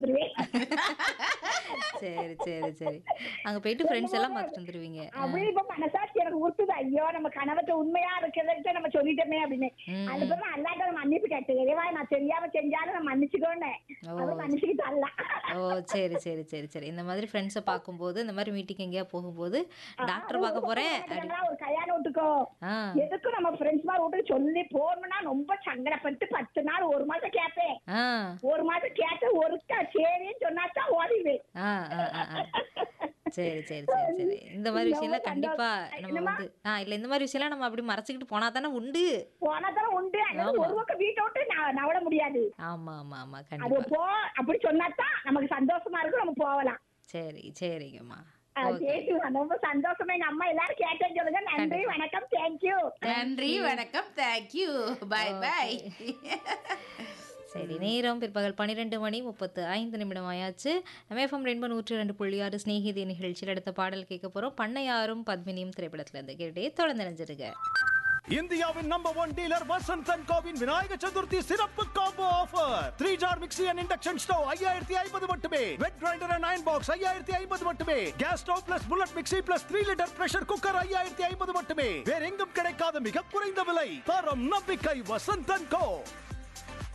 கொடுத்துருவேன் சரி சரி சரி அங்க போயிட்டு ஃப்ரெண்ட்ஸ் எல்லாம் பார்த்துட்டு வந்துருவீங்க அப்படி இப்ப மனசாட்சி எனக்கு உறுத்துது ஐயோ நம்ம கணவத்தை உண்மையா இருக்கிறத நம்ம சொல்லிட்டோமே அப்படின்னு ம். அதுக்கப்புறம் அல்லாட்ட நம்ம மன்னிப்பு கேட்டு இறைவா நான் தெரியாம செஞ்சாலும் நான் மன்னிச்சுக்கோன்னு ஓ. அவர் மன்னிச்சுக்கிட்டு அல்ல ஓ சரி சரி சரி சரி இந்த மாதிரி ஃப்ரெண்ட்ஸை பார்க்கும்போது இந்த மாதிரி மீட்டிங் எங்கேயா போகும்போது டாக்டர் பார்க்க போறேன் அப்படி ஒரு கல்யாணம் விட்டுக்கோ ஆ எதுக்கும் நம்ம ஃப்ரெண்ட்ஸ் மாதிரி விட்டு சொல்லி போகணும்னா ரொம்ப சங்கடப்பட்டு பத்து நாள் ஒரு மாசம் கேட்பேன் ஆ ஒரு மாசம் கேட்டு ஒருக்கா சரின்னு சொன்னாதான் ஓடிவேன் ஆ ஆ ஆ ஆ. சரி சரி சரி சரி இந்த மாதிரி விஷயம்லாம் கண்டிப்பா நம்ம வந்து ஆ இல்ல இந்த மாதிரி விஷயம்லாம் நம்ம அப்படி மறைச்சிக்கிட்டு போனா தானே உண்டு போனாதான் உண்டு அதாவது ஒரு பக்கம் வீட்டை விட்டு ந- நவட முடியாது ஆமா ஆமா ஆமா அது கண்டிப்பா போ அப்படி சொன்னாதான் நமக்கு சந்தோஷமா இருக்கும் நம்ம போகலாம் சரி சரிங்கம்மா அஹ் சரி ரொம்ப சந்தோஷமா எங்க அம்மா எல்லாரும் கேட்டேன்னு சொல்லுங்க நன்றி வணக்கம் தேங்க்யூ நன்றி வணக்கம் தேங்க்யூ பை பை சரி நேரம் பிற்பகல் பன்னிரெண்டு மணி முப்பத்து ஐந்து நிமிடம் ஆயாச்சு நம்ம எஃப்எம் ரெண்டு நூற்றி ரெண்டு புள்ளி ஆறு ஸ்நேகிதி நிகழ்ச்சியில் அடுத்த பாடல் கேட்க போறோம் பண்ணையாரும் பத்மினியும் திரைப்படத்துல இருந்து கேட்டே தொடர்ந்து நினைஞ்சிருங்க இந்தியாவின் number one dealer Vasanth and கோவின் விநாயக சதுர்த்தி சிறப்பு combo offer three jar mixie and induction stove ஐயாயிரத்தி ஐம்பது மட்டுமே wet grinder and iron box ஐயாயிரத்தி ஐம்பது மட்டுமே gas stove plus bullet mixie plus three litre pressure cooker ஐயாயிரத்தி ஐம்பது மட்டுமே வேற எங்கும் கிடைக்காத மிக குறைந்த விலை தரம் நம்பிக்கை வசந்த் அண்ட் கோ